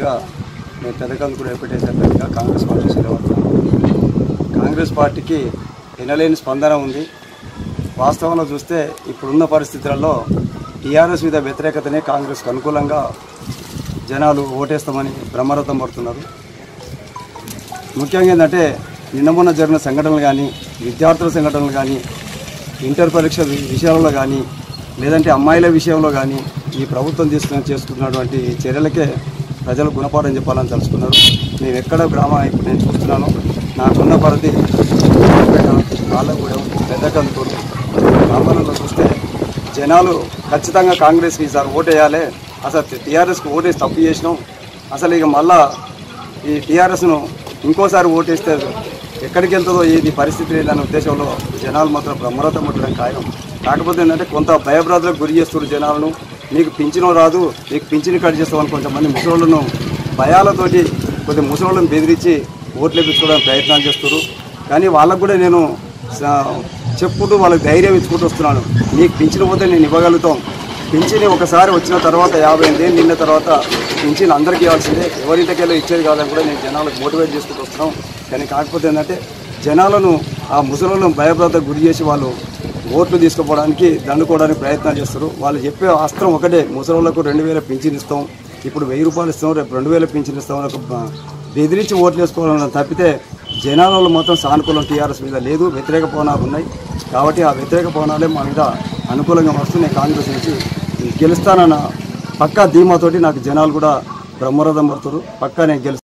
అభ్యర్థిగా నేను పెద్దకందుకుడు ఎంపీటీసీ అభ్యర్థిగా కాంగ్రెస్ పార్టీ నిలబడుతున్నాను కాంగ్రెస్ పార్టీకి వినలేని స్పందన ఉంది వాస్తవంలో చూస్తే ఇప్పుడున్న పరిస్థితులలో టీఆర్ఎస్ మీద వ్యతిరేకతనే కాంగ్రెస్కు అనుకూలంగా జనాలు ఓటేస్తామని బ్రహ్మరథం పడుతున్నారు ముఖ్యంగా ఏంటంటే నిన్న మొన్న జరిగిన సంఘటనలు కానీ విద్యార్థుల సంఘటనలు కానీ ఇంటర్ పరీక్ష వి- విషయాలలో కానీ లేదంటే అమ్మాయిల విషయంలో కానీ ఈ ప్రభుత్వం తీసుకుని చేసుకున్నటువంటి చర్యలకే ప్రజలు గుణపాఠం చెప్పాలని తలుచుకున్నారు మేము ఎక్కడ గ్రామ ఇప్పుడు నేను చూస్తున్నాను నాకున్న పరిధి కాళ్ళగూడెం పెద్దకంతూరు గ్రామాలలో చూస్తే జనాలు ఖచ్చితంగా కాంగ్రెస్కి ఈసారి ఓటేయాలి అసలు టీఆర్ఎస్కి ఓటేసి తప్పు చేసినాం అసలు ఇక మళ్ళా ఈ టీఆర్ఎస్ను ఇంకోసారి ఓటేస్తే ఎక్కడికి వెళ్తుందో ఏది పరిస్థితి లేదనే ఉద్దేశంలో జనాలు మాత్రం బ్రహ్మరథం పట్టడం ఖాయం కాకపోతే ఏంటంటే కొంత భయభ్రాంతులకు గురి చేస్తున్నారు జనాలను మీకు పింఛను రాదు మీకు పింఛను కట్ చేస్తామని కొంతమంది ముసలోళ్ళను భయాలతోటి కొద్ది ముసలోళ్ళను బెదిరించి ఓట్లు వేయించుకోవడానికి ప్రయత్నాలు చేస్తున్నారు కానీ వాళ్ళకు కూడా నేను స- చెప్పుకుంటూ వాళ్ళకి ధైర్యం ఇచ్చుకుంటూ వస్తున్నాను నీకు పింఛను పోతే నేను ఇవ్వగలుగుతాం పింఛని ఒకసారి వచ్చిన తర్వాత యాభై ఎనిమిది నిన్న తర్వాత పింఛన్ అందరికీ ఇవ్వాల్సిందే ఎవరింటికెళ్ళి ఇచ్చేది కాదని కూడా నేను జనాలకు మోటివేట్ చేసుకుంటూ వస్తున్నాం కానీ కాకపోతే ఏంటంటే జనాలను ఆ ముసలను భయభ్రాంతకు గురి చేసి వాళ్ళు ఓట్లు తీసుకుపోవడానికి దండుకోవడానికి ప్రయత్నాలు చేస్తారు వాళ్ళు చెప్పే అస్త్రం ఒకటే ముసలోళ్ళకు రెండు వేల పింఛన్ ఇస్తాం ఇప్పుడు వెయ్యి రూపాయలు ఇస్తాం రేపు రెండు వేల పింఛన్ ఇస్తాం అని ఒక బ- బెదిరించి ఓట్లు వేసుకోవాలని తప్పితే జనాలలో మొత్తం సానుకూలం టీఆర్ఎస్ మీద లేదు వ్యతిరేక పవనాలు ఉన్నాయి కాబట్టి ఆ వ్యతిరేక పవనాలే మా మీద అనుకూలంగా వస్తూ నేను కాంగ్రెస్ నుంచి గెలుస్తానన్న పక్కా ధీమాతోటి నాకు జనాలు కూడా బ్రహ్మరథం పడుతున్నారు పక్కా నేను గెలుస్తాను